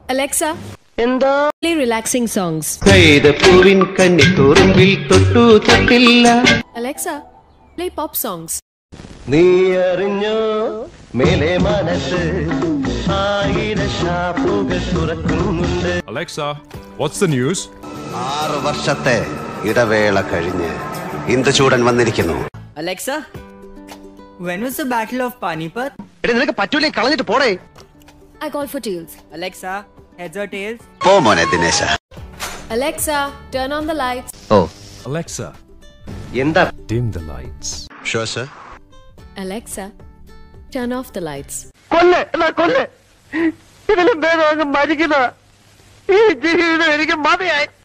Alexa, എന്തോ play relaxing songs. കൈതപ്പൂവിൻ കന്നിത്തുറുമ്പിൽ തൊട്ടു തൊട്ടില്ല Alexa, play pop songs. നീ അറിഞ്ഞോ മേലെ മനസ്സ് ആയിര ഷാപ്പുകൾ തുറക്കുന്നുണ്ട് Alexa, what's the news? ആറ് വർഷത്തെ ഇടവേള കഴിഞ്ഞ് ഇന്ദുചൂടൻ വന്നിരിക്കുന്നു Alexa when was the battle of panipat എടി നിനക്ക് പറ്റൂലേ കളഞ്ഞിട്ട് പോടേ I call for tails. alexa heads or tails പോ മോനെ ദിനേശ Alexa, turn on the lights. ഓ Alexa, എന്താ dim the lights. Shows Alexa, turn off the lights. കൊല്ല് എന്നാ കൊല്ല് ഇതിലും ഭേദം അങ്ങ് മരിക്കുന്ന ഈ ജീവിതം എനിക്ക് മതിയായി